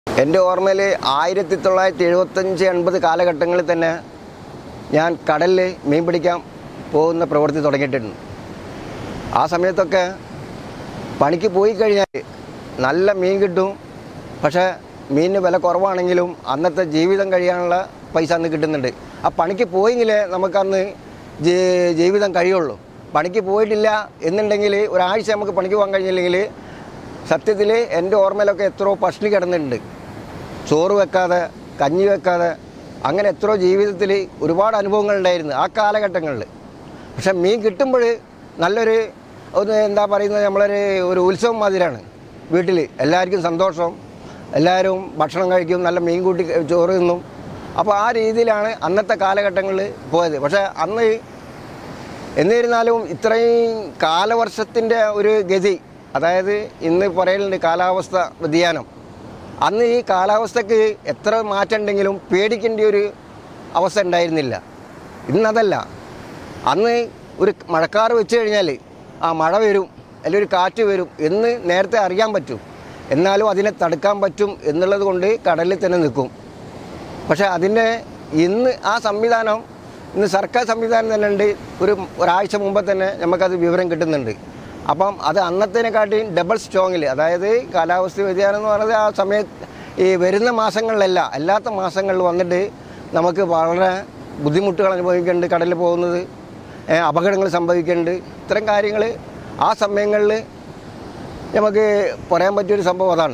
എൻ്റെ ഓർമ്മയിൽ ആയിരത്തി തൊള്ളായിരത്തി എഴുപത്തഞ്ച് എൺപത് കാലഘട്ടങ്ങളിൽ തന്നെ ഞാൻ കടലിൽ മീൻ പിടിക്കാൻ പോകുന്ന പ്രവൃത്തി തുടങ്ങിയിട്ടുണ്ട് ആ സമയത്തൊക്കെ പണിക്ക് പോയി കഴിഞ്ഞാൽ നല്ല മീൻ കിട്ടും പക്ഷേ മീനിന് വില കുറവാണെങ്കിലും അന്നത്തെ ജീവിതം കഴിയാനുള്ള പൈസ അന്ന് കിട്ടുന്നുണ്ട് ആ പണിക്ക് പോയെങ്കിലേ നമുക്കന്ന് ജീ- ജീവിതം കഴിയുള്ളൂ പണിക്ക് പോയിട്ടില്ല എന്നുണ്ടെങ്കിൽ ഒരാഴ്ച നമുക്ക് പണിക്ക് പോകാൻ കഴിഞ്ഞില്ലെങ്കിൽ സത്യത്തിൽ എൻ്റെ ഓർമ്മയിലൊക്കെ എത്രയോ പട്ടിണി കിടന്നിട്ടുണ്ട് ചോറ് വെക്കാതെ കഞ്ഞി വെക്കാതെ അങ്ങനെ എത്രയോ ജീവിതത്തിൽ ഒരുപാട് അനുഭവങ്ങൾ ഉണ്ടായിരുന്നു ആ കാലഘട്ടങ്ങളിൽ പക്ഷെ മീൻ കിട്ടുമ്പോൾ നല്ലൊരു ഒന്ന് എന്താ പറയുന്നത് നമ്മളൊരു ഒരു ഉത്സവം മാതിരിയാണ് വീട്ടിൽ എല്ലാവർക്കും സന്തോഷം എല്ലാവരും ഭക്ഷണം കഴിക്കും നല്ല മീൻ കൂട്ടി ചോറ് തിന്നും അപ്പോൾ ആ രീതിയിലാണ് അന്നത്തെ കാലഘട്ടങ്ങളിൽ പോയത് പക്ഷേ അന്ന് എന്നിരുന്നാലും ഇത്രയും കാലവർഷത്തിൻ്റെ ഒരു ഗതി അതായത് ഇന്ന് പറയലുണ്ട് കാലാവസ്ഥ വ്യതിയാനം അന്ന് ഈ കാലാവസ്ഥക്ക് എത്ര മാറ്റം ഉണ്ടെങ്കിലും പേടിക്കേണ്ട ഒരു അവസ്ഥ ഉണ്ടായിരുന്നില്ല ഇന്നതല്ല അന്ന് ഒരു മഴക്കാറ് വെച്ച് കഴിഞ്ഞാൽ ആ മഴ വരും അല്ലെങ്കിൽ ഒരു കാറ്റ് വരും എന്ന് നേരത്തെ അറിയാൻ പറ്റും എന്നാലും അതിനെ തടുക്കാൻ പറ്റും എന്നുള്ളത് കൊണ്ട് കടലിൽ തന്നെ നിൽക്കും പക്ഷേ അതിൻ്റെ ഇന്ന് ആ സംവിധാനം ഇന്ന് സർക്കാർ സംവിധാനം തന്നെ ഉണ്ട് ഒരു ഒരാഴ്ച മുമ്പ് തന്നെ നമുക്കത് വിവരം കിട്ടുന്നുണ്ട് അപ്പം അത് അന്നത്തേനെക്കാട്ടിയും ഡബിൾ സ്ട്രോങ്ങിൽ അതായത് കാലാവസ്ഥ വ്യതിയാനം എന്ന് പറയുന്നത് ആ സമയത്ത് ഈ വരുന്ന മാസങ്ങളിലല്ല അല്ലാത്ത മാസങ്ങളിൽ വന്നിട്ട് നമുക്ക് വളരെ ബുദ്ധിമുട്ടുകൾ അനുഭവിക്കുന്നുണ്ട് കടലിൽ പോകുന്നത് ഏ, അപകടങ്ങൾ സംഭവിക്കുന്നുണ്ട് ഇത്തരം കാര്യങ്ങൾ ആ സമയങ്ങളിൽ നമുക്ക് പറയാൻ പറ്റിയൊരു സംഭവം അതാണ്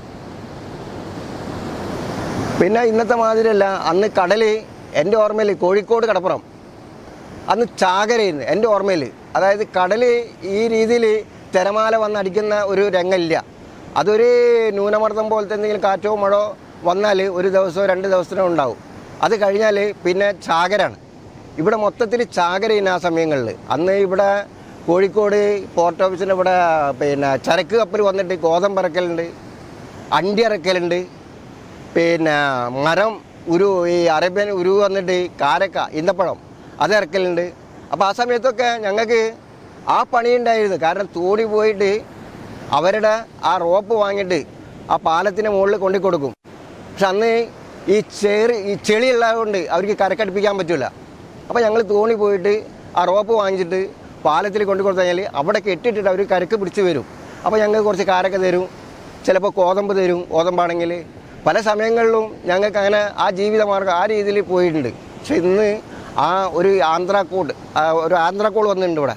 പിന്നെ ഇന്നത്തെ മാതിരിയല്ല അന്ന് കടൽ എൻ്റെ ഓർമ്മയിൽ കോഴിക്കോട് കടപ്പുറം അന്ന് ചാകരയായിരുന്നു എൻ്റെ ഓർമ്മയിൽ അതായത് കടൽ ഈ രീതിയിൽ തിരമാല വന്നടിക്കുന്ന ഒരു രംഗമില്ല അതൊരു ന്യൂനമർദ്ദം പോലത്തെ എന്തെങ്കിലും കാറ്റോ മഴോ വന്നാൽ ഒരു ദിവസമോ രണ്ട് ദിവസത്തിനോ ഉണ്ടാവും അത് കഴിഞ്ഞാൽ പിന്നെ ചാകരാണ് ഇവിടെ മൊത്തത്തിൽ ചാകരയാണ് ആ സമയങ്ങളിൽ അന്ന് ഇവിടെ കോഴിക്കോട് പോർട്ട് ഓഫീസിൻ്റെ ഇവിടെ പിന്നെ ചരക്ക് കപ്പൽ വന്നിട്ട് ഗോതമ്പ് ഇറക്കലുണ്ട് അണ്ടി ഇറക്കലുണ്ട് പിന്നെ മരം ഉരു ഈ അറേബ്യൻ ഉരു വന്നിട്ട് കാരക്ക ഈന്തപ്പഴം അത് ഇറക്കലുണ്ട് അപ്പോൾ ആ സമയത്തൊക്കെ ഞങ്ങൾക്ക് ആ പണിയുണ്ടായിരുന്നു കാരണം തോണി പോയിട്ട് അവരുടെ ആ റോപ്പ് വാങ്ങിയിട്ട് ആ പാലത്തിന് മുകളിൽ കൊണ്ടു കൊടുക്കും പക്ഷെ അന്ന് ഈ ചേറ് ഈ ചെളി ഉള്ളതുകൊണ്ട് അവർക്ക് കരക്കടുപ്പിക്കാൻ പറ്റില്ല അപ്പോൾ ഞങ്ങൾ തോണി പോയിട്ട് ആ റോപ്പ് വാങ്ങിച്ചിട്ട് പാലത്തിൽ കൊണ്ടു കൊടുത്തു കഴിഞ്ഞാൽ അവിടെ കെട്ടിട്ടിട്ട് അവർ കരക്ക് പിടിച്ച് വരും അപ്പോൾ ഞങ്ങൾക്ക് കുറച്ച് കാരക്ക തരും ചിലപ്പോൾ കോതമ്പ് തരും കോതമ്പാണെങ്കിൽ പല സമയങ്ങളിലും ഞങ്ങൾക്ക് അങ്ങനെ ആ ജീവിതമാർഗ്ഗം ആ രീതിയിൽ പോയിട്ടുണ്ട് പക്ഷെ ഇന്ന് ആ ഒരു ആന്ധ്രാക്കോട് ആ ഒരു ആന്ധ്രാക്കോൾ വന്നിട്ടുണ്ട് ഇവിടെ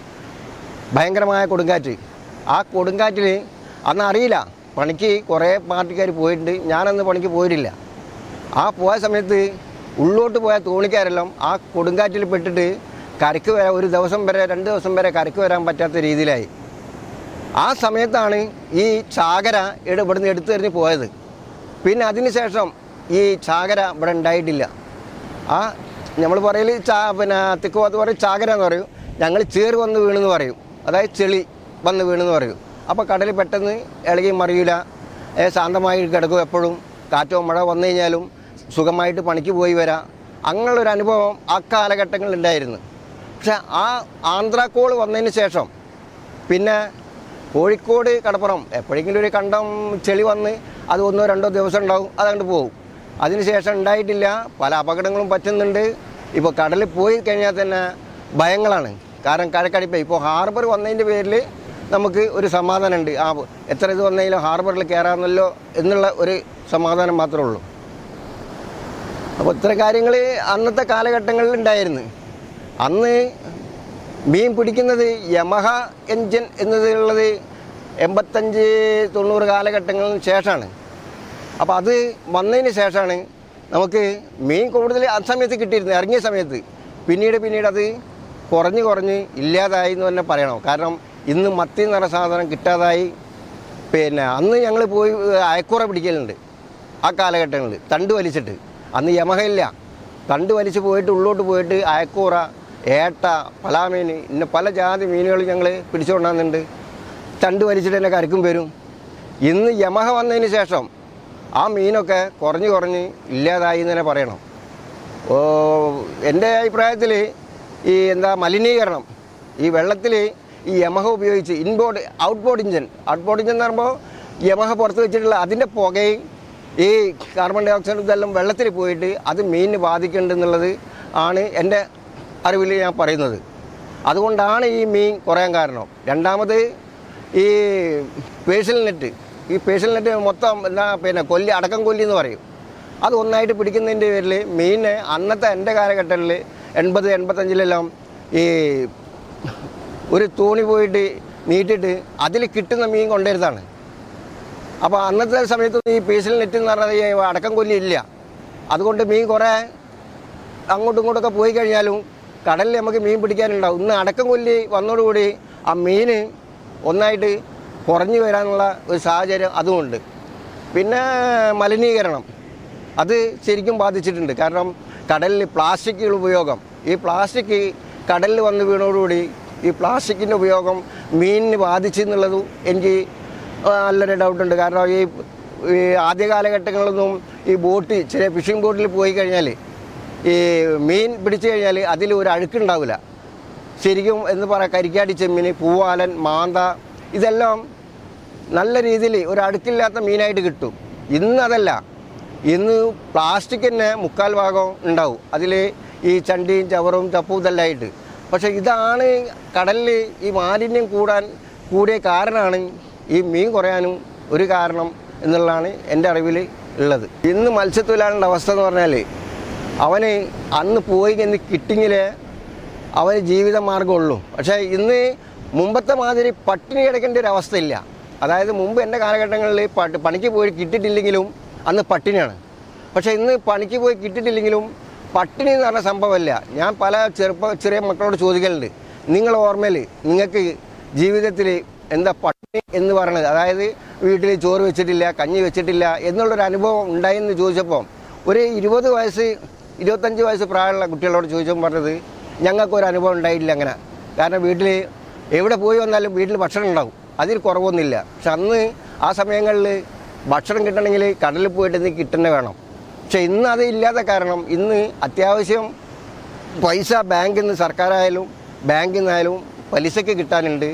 ഭയങ്കരമായ കൊടുങ്കാറ്റ് ആ കൊടുങ്കാറ്റിൽ അന്ന് അറിയില്ല പണിക്ക് കുറേ പാർട്ടിക്കാർ പോയിട്ടുണ്ട് ഞാനന്ന് പണിക്ക് പോയിട്ടില്ല ആ പോയ സമയത്ത് ഉള്ളോട്ട് പോയ തോണിക്കാരെല്ലാം ആ കൊടുങ്കാറ്റിൽ പെട്ടിട്ട് കരക്ക് വരാൻ ഒരു ദിവസം വരെ രണ്ട് ദിവസം വരെ കരക്ക് വരാൻ പറ്റാത്ത രീതിയിലായി ആ സമയത്താണ് ഈ ചാകര ഇവിടെ ഇവിടുന്ന് എടുത്തു എറിഞ്ഞ് പോയത് പിന്നെ അതിന് ശേഷം ഈ ചാകര ഇവിടെ ഉണ്ടായിട്ടില്ല ആ നമ്മൾ പറയൽ ചാ പിന്നെ തെക്കുവാത്ത് പറയും ചാകര എന്ന് പറയും ഞങ്ങൾ ചേറ് വന്ന് വീണെന്ന് പറയും അതായത് ചെളി വന്ന് വീണെന്ന് പറയും അപ്പോൾ കടൽ പെട്ടെന്ന് ഇളകി മറിയില്ല ഏ, ശാന്തമായി കിടക്കും എപ്പോഴും കാറ്റോ മഴ വന്നു കഴിഞ്ഞാലും സുഖമായിട്ട് പണിക്ക് പോയി വരാം അങ്ങനെയുള്ളൊരു അനുഭവം ആ കാലഘട്ടങ്ങളിൽ ഉണ്ടായിരുന്നു പക്ഷെ ആ ആന്ധ്രാക്കോൾ വന്നതിന് ശേഷം പിന്നെ കോഴിക്കോട് കടപ്പുറം എപ്പോഴെങ്കിലും ഒരു കണ്ടം ചെളി വന്ന് അത് ഒന്നോ രണ്ടോ ദിവസം ഉണ്ടാവും അതങ്ങോട്ട് പോകും അതിനുശേഷം ഉണ്ടായിട്ടില്ല പല അപകടങ്ങളും പറ്റുന്നുണ്ട് ഇപ്പോൾ കടലിൽ പോയി കഴിഞ്ഞാൽ തന്നെ ഭയങ്ങളാണ് കാരണം കഴക്കടിപ്പ് ഇപ്പോൾ ഹാർബർ വന്നതിൻ്റെ പേരിൽ നമുക്ക് ഒരു സമാധാനമുണ്ട് ആ എത്ര ഇത് വന്നെങ്കിലും ഹാർബറിൽ കയറാമെന്നല്ലോ എന്നുള്ള ഒരു സമാധാനം മാത്രമേ ഉള്ളൂ അപ്പോൾ ഇത്തരം കാര്യങ്ങൾ അന്നത്തെ കാലഘട്ടങ്ങളിൽ ഉണ്ടായിരുന്നു അന്ന് മീൻ പിടിക്കുന്നത് യമഹ എൻജിൻ എന്നതുള്ളത് എൺപത്തഞ്ച് തൊണ്ണൂറ് കാലഘട്ടങ്ങൾക്ക് ശേഷമാണ് അപ്പോൾ അത് വന്നതിന് ശേഷമാണ് നമുക്ക് മീൻ കൂടുതൽ ആ സമയത്ത് കിട്ടിയിരുന്നത് ഇറങ്ങിയ സമയത്ത് പിന്നീട് പിന്നീട് അത് കുറഞ്ഞ് കുറഞ്ഞ് ഇല്ലാതായി എന്ന് തന്നെ പറയണം കാരണം ഇന്ന് മത്തി എന്ന് പറഞ്ഞ സാധനം കിട്ടാതായി പിന്നെ അന്ന് ഞങ്ങൾ പോയി അയക്കുറ പിടിക്കലുണ്ട് ആ കാലഘട്ടങ്ങളിൽ തണ്ട് വലിച്ചിട്ട് അന്ന് യമഹയില്ല തണ്ട് വലിച്ച് പോയിട്ട് ഉള്ളോട്ട് പോയിട്ട് അയക്കൂറ ഏട്ട പലാമീൻ ഇന്ന പല ജാതി മീനുകൾ ഞങ്ങൾ പിടിച്ചുകൊണ്ടുവന്നുണ്ട് തണ്ട് വലിച്ചിട്ട് തന്നെ കരക്കും വരും ഇന്ന് യമഹ വന്നതിന് ശേഷം ആ മീനൊക്കെ കുറഞ്ഞ് കുറഞ്ഞ് ഇല്ലാതായി എന്ന് തന്നെ പറയണം ഓ എൻ്റെ അഭിപ്രായത്തിൽ ഈ എന്താ മലിനീകരണം ഈ വെള്ളത്തിൽ ഈ യമഹ ഉപയോഗിച്ച് inboard outboard engine outboard engine എന്ന് പറയുമ്പോൾ യമഹ പുറത്ത് വെച്ചിട്ടുള്ള അതിൻ്റെ പുകയും ഈ കാർബൺ ഡൈ ഓക്സൈഡ് ഇതെല്ലാം വെള്ളത്തിൽ പോയിട്ട് അത് മീനിന് ബാധിക്കുന്നുണ്ടെന്നുള്ളത് ആണ് എൻ്റെ അറിവിൽ ഞാൻ പറയുന്നത് അതുകൊണ്ടാണ് ഈ മീൻ കുറയാൻ കാരണം രണ്ടാമത് ഈ പേഴ്സൽ നെറ്റ് ഈ പേഴ്സൽ നെറ്റ് മൊത്തം എന്താ പിന്നെ കൊല്ലി അടക്കം കൊല്ലി എന്ന് പറയും അത് ഒന്നായിട്ട് പിടിക്കുന്നതിൻ്റെ പേരിൽ മീന് അന്നത്തെ എൻ്റെ കാലഘട്ടത്തിൽ എൺപത് എൺപത്തഞ്ചിലെല്ലാം ഈ ഒരു തോണി പോയിട്ട് നീട്ടിട്ട് അതിൽ കിട്ടുന്ന മീൻ കൊണ്ടുവരുന്നതാണ് അപ്പോൾ അന്നത്തെ സമയത്ത് ഈ പേഴ്സൽ നെറ്റ് എന്ന് പറഞ്ഞാൽ ഈ അടക്കം കൊല്ലി ഇല്ല അതുകൊണ്ട് മീൻ കുറേ അങ്ങോട്ടും ഇങ്ങോട്ടൊക്കെ പോയി കഴിഞ്ഞാലും കടലിൽ നമുക്ക് മീൻ പിടിക്കാനുണ്ടാവും ഇന്ന് അടക്കം കൊല്ലി വന്നതോടുകൂടി ആ മീൻ ഒന്നായിട്ട് കുറഞ്ഞു വരാനുള്ള ഒരു സാഹചര്യം അതുമുണ്ട് പിന്നെ മലിനീകരണം അത് ശരിക്കും ബാധിച്ചിട്ടുണ്ട് കാരണം കടലിൽ പ്ലാസ്റ്റിക്കുകൾ ഉപയോഗം ഈ പ്ലാസ്റ്റിക് കടലിൽ വന്ന് വീണതോടുകൂടി ഈ പ്ലാസ്റ്റിക്കിൻ്റെ ഉപയോഗം മീനിന് ബാധിച്ചു എന്നുള്ളത് എനിക്ക് ആ, നല്ലൊരു ഡൗട്ടുണ്ട് കാരണം ഈ ഈ ആദ്യ കാലഘട്ടങ്ങളിലൊന്നും ഈ ബോട്ട് ചെറിയ ഫിഷിംഗ് ബോട്ടിൽ പോയി കഴിഞ്ഞാൽ ഈ മീൻ പിടിച്ചു കഴിഞ്ഞാൽ അതിൽ ഒരു അഴുക്കുണ്ടാവില്ല ശരിക്കും എന്ന് പറയാം കരിക്കാടി ചെമ്മീൻ പൂവാലൻ മാന്ത ഇതെല്ലാം നല്ല രീതിയിൽ ഒരു അടുക്കില്ലാത്ത മീനായിട്ട് കിട്ടും ഇന്ന് അതല്ല ഇന്ന് പ്ലാസ്റ്റിക് തന്നെ മുക്കാൽ ഭാഗം ഉണ്ടാവും അതിൽ ഈ ചണ്ടിയും ചവറും ചപ്പും ഇതെല്ലാം ആയിട്ട് പക്ഷേ ഇതാണ് കടലിൽ ഈ മാലിന്യം കൂടാൻ കൂടിയ കാരണമാണ് ഈ മീൻ കുറയാനും ഒരു കാരണം എന്നുള്ളതാണ് എൻ്റെ അറിവിൽ ഉള്ളത് ഇന്ന് മത്സ്യത്തൊഴിലാളിയുടെ അവസ്ഥ എന്ന് പറഞ്ഞാൽ അവന് അന്ന് പോയി എന്ന് കിട്ടിങ്ങിലേ അവന് ജീവിത മാർഗമുള്ളൂ പക്ഷേ ഇന്ന് മുമ്പത്തെ മാതിരി പട്ടിണി കിടക്കേണ്ട ഒരു അവസ്ഥയില്ല അതായത് മുമ്പ് എൻ്റെ കാലഘട്ടങ്ങളിൽ പട്ട് പണിക്ക് പോയി കിട്ടിയിട്ടില്ലെങ്കിലും അന്ന് പട്ടിണിയാണ് പക്ഷേ ഇന്ന് പണിക്ക് പോയി കിട്ടിയിട്ടില്ലെങ്കിലും പട്ടിണി എന്ന് പറഞ്ഞ സംഭവമല്ല ഞാൻ പല ചെറുപ്പ ചെറിയ മക്കളോട് ചോദിക്കലുണ്ട് നിങ്ങൾ ഓർമ്മയിൽ നിങ്ങൾക്ക് ജീവിതത്തിൽ എന്താ പട്ടിണി എന്ന് പറയുന്നത് അതായത് വീട്ടിൽ ചോറ് വെച്ചിട്ടില്ല കഞ്ഞി വെച്ചിട്ടില്ല എന്നുള്ളൊരു അനുഭവം ഉണ്ടായെന്ന് ചോദിച്ചപ്പോൾ ഒരു ഇരുപത് വയസ്സ് ഇരുപത്തഞ്ച് വയസ്സ് പ്രായമുള്ള കുട്ടികളോട് ചോദിച്ചപ്പോൾ പറഞ്ഞത് ഞങ്ങൾക്കൊരു അനുഭവം ഉണ്ടായിട്ടില്ല അങ്ങനെ കാരണം വീട്ടിൽ എവിടെ പോയി വന്നാലും വീട്ടിൽ ഭക്ഷണം ഉണ്ടാവും അതിൽ കുറവൊന്നുമില്ല പക്ഷെ അന്ന് ആ സമയങ്ങളിൽ ഭക്ഷണം കിട്ടണമെങ്കിൽ കടലിൽ പോയിട്ട് ഇത് കിട്ടന്നെ വേണം പക്ഷെ ഇന്ന് അത് ഇല്ലാത്ത കാരണം ഇന്ന് അത്യാവശ്യം പൈസ ബാങ്കിൽ നിന്ന് സർക്കാരായാലും ബാങ്കിൽ നിന്നായാലും പലിശയ്ക്ക് കിട്ടാനുണ്ട്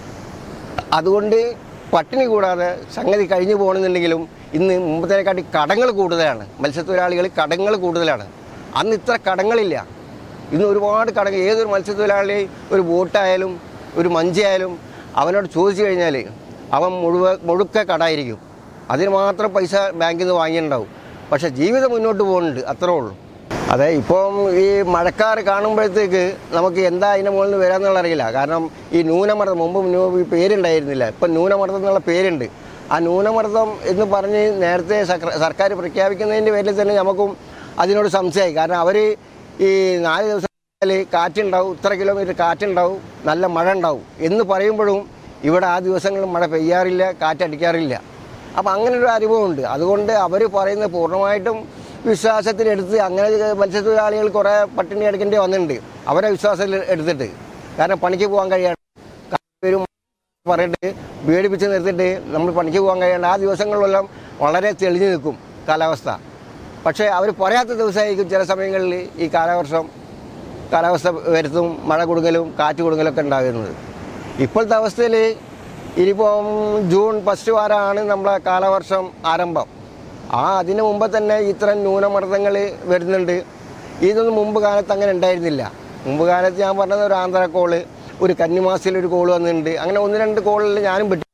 അതുകൊണ്ട് പട്ടിണി കൂടാതെ സംഗതി കഴിഞ്ഞു പോകണമെന്നുണ്ടെങ്കിലും ഇന്ന് മുമ്പത്തേക്കാട്ടി കടങ്ങൾ കൂടുതലാണ് മത്സ്യത്തൊഴിലാളികൾ കടങ്ങൾ കൂടുതലാണ് അന്ന് ഇത്ര കടങ്ങളില്ല ഇന്ന് ഒരുപാട് കടങ്ങൾ ഏതൊരു മത്സ്യത്തൊഴിലാളി ഒരു ബോട്ടായാലും ഒരു മഞ്ചയായാലും അവനോട് ചോദിച്ചു കഴിഞ്ഞാൽ അവൻ മുഴുവ മുഴുക്ക കടായിരിക്കും അതിന് മാത്രം പൈസ ബാങ്കിൽ നിന്ന് വാങ്ങിയിട്ടുണ്ടാവും പക്ഷേ ജീവിതം മുന്നോട്ട് പോകുന്നുണ്ട് അത്രേ ഉള്ളൂ അതെ ഇപ്പം ഈ മഴക്കാർ കാണുമ്പോഴത്തേക്ക് നമുക്ക് എന്താ അതിൻ്റെ മുകളിൽ നിന്ന് വരാന്നുള്ള അറിയില്ല കാരണം ഈ ന്യൂനമർദ്ദം മുമ്പ് ന്യൂ- ഈ പേരുണ്ടായിരുന്നില്ല ഇപ്പം ന്യൂനമർദ്ദം എന്നുള്ള പേരുണ്ട് ആ ന്യൂനമർദ്ദം എന്ന് പറഞ്ഞ് നേരത്തെ സക്ര- സർക്കാർ പ്രഖ്യാപിക്കുന്നതിൻ്റെ പേരിൽ തന്നെ നമുക്കും അതിനോട് സംശയമായി കാരണം അവർ ഈ നാല് ദിവസം കഴിഞ്ഞാല് കാറ്റുണ്ടാവും ഇത്ര കിലോമീറ്റർ കാറ്റുണ്ടാവും നല്ല മഴ ഉണ്ടാവും എന്ന് പറയുമ്പോഴും ഇവിടെ ആ ദിവസങ്ങളിൽ മഴ പെയ്യാറില്ല കാറ്റടിക്കാറില്ല അപ്പം അങ്ങനെ ഒരു അനുഭവമുണ്ട് അതുകൊണ്ട് അവർ പറയുന്നത് പൂർണ്ണമായിട്ടും വിശ്വാസത്തിലെടുത്ത് അങ്ങനെ മത്സ്യത്തൊഴിലാളികൾ കുറേ പട്ടിണി എടുക്കേണ്ടി വന്നിട്ടുണ്ട് അവരെ വിശ്വാസത്തിൽ എടുത്തിട്ട് കാരണം പണിക്ക് പോകാൻ കഴിയാണ്ട് വരും പറഞ്ഞിട്ട് പേടിപ്പിച്ച് നിർത്തിയിട്ട് നമ്മൾ പണിക്ക് പോകാൻ കഴിയാണ്ട് ആ ദിവസങ്ങളിലെല്ലാം വളരെ തെളിഞ്ഞു നിൽക്കും കാലാവസ്ഥ പക്ഷേ അവർ പറയാത്ത ദിവസമായിരിക്കും ചില സമയങ്ങളിൽ ഈ കാലവർഷം കാലാവസ്ഥ വരുത്തും മഴ കൊടുക്കലും കാറ്റ് കൊടുക്കലൊക്കെ ഉണ്ടാകുന്നത് ഇപ്പോഴത്തെ അവസ്ഥയിൽ ഇനിയിപ്പം ജൂൺ ഫസ്റ്റ് വാരമാണ് നമ്മളെ കാലവർഷം ആരംഭം ആ അതിന് മുമ്പ് തന്നെ ഇത്തരം ന്യൂനമർദ്ദങ്ങൾ വരുന്നുണ്ട് ഇതൊന്നും മുമ്പ് കാലത്ത് അങ്ങനെ ഉണ്ടായിരുന്നില്ല മുമ്പ് കാലത്ത് ഞാൻ പറഞ്ഞത് ഒരു ആന്ധ്ര കോള് ഒരു കന്നിമാസത്തിൽ ഒരു കോള് വന്നിട്ടുണ്ട് അങ്ങനെ ഒന്ന് രണ്ട് കോളിൽ ഞാനും പെട്ടു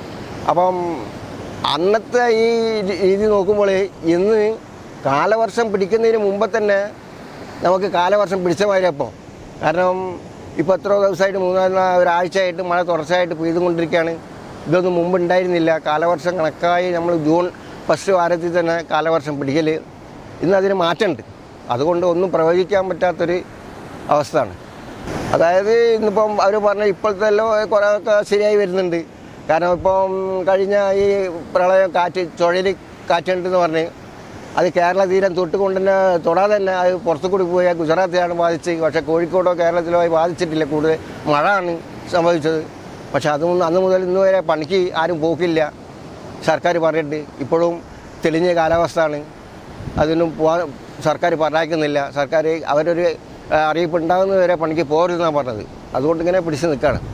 അപ്പം അന്നത്തെ ഈ രീതി നോക്കുമ്പോൾ ഇന്ന് കാലവർഷം പിടിക്കുന്നതിന് മുമ്പ് തന്നെ നമുക്ക് കാലവർഷം പിടിച്ച മാതിരി അപ്പോൾ കാരണം ഇപ്പോൾ എത്ര ദിവസമായിട്ട് മൂന്നാല് നാ- ഒരാഴ്ചയായിട്ട് മഴ തുടർച്ചയായിട്ട് പെയ്തുകൊണ്ടിരിക്കുകയാണ് ഇതൊന്നും മുമ്പ് ഉണ്ടായിരുന്നില്ല കാലവർഷം കണക്കായി നമ്മൾ ജൂൺ ഫസ്റ്റ് വാരത്തിൽ തന്നെ കാലവർഷം പിടിക്കൽ ഇന്ന് അതിന് മാറ്റമുണ്ട് അതുകൊണ്ട് ഒന്നും പ്രവചിക്കാൻ പറ്റാത്തൊരു അവസ്ഥയാണ് അതായത് ഇന്നിപ്പം അവർ പറഞ്ഞ ഇപ്പോഴത്തെ എല്ലാം കുറേ ഒക്കെ ശരിയായി വരുന്നുണ്ട് കാരണം ഇപ്പം കഴിഞ്ഞ ഈ പ്രളയം കാറ്റ് ചുഴലി കാറ്റുണ്ടെന്ന് പറഞ്ഞ് അത് കേരള തീരം തൊട്ടുകൊണ്ട് തന്നെ തൊടാതെ തന്നെ അത് പുറത്തു കൂടി പോയ ഗുജറാത്തിലാണ് ബാധിച്ച് പക്ഷേ കോഴിക്കോടോ കേരളത്തിലോ അത് ബാധിച്ചിട്ടില്ല കൂടുതൽ മഴ ആണ് സംഭവിച്ചത് പക്ഷേ അതൊന്നും അന്ന് മുതൽ ഇന്ന് വരെ പണിക്ക് ആരും പോക്കില്ല സർക്കാർ പറഞ്ഞിട്ട് ഇപ്പോഴും തെളിഞ്ഞ കാലാവസ്ഥയാണ് അതിനും പോകാൻ സർക്കാർ പറഞ്ഞയക്കുന്നില്ല സർക്കാർ അവരൊരു ആ, അറിയിപ്പ് ഉണ്ടാകുന്നതുവരെ പണിക്ക് പോകരുതെന്നാണ് പറഞ്ഞത് അതുകൊണ്ട് ഇങ്ങനെ പിടിച്ച് നിൽക്കുകയാണ്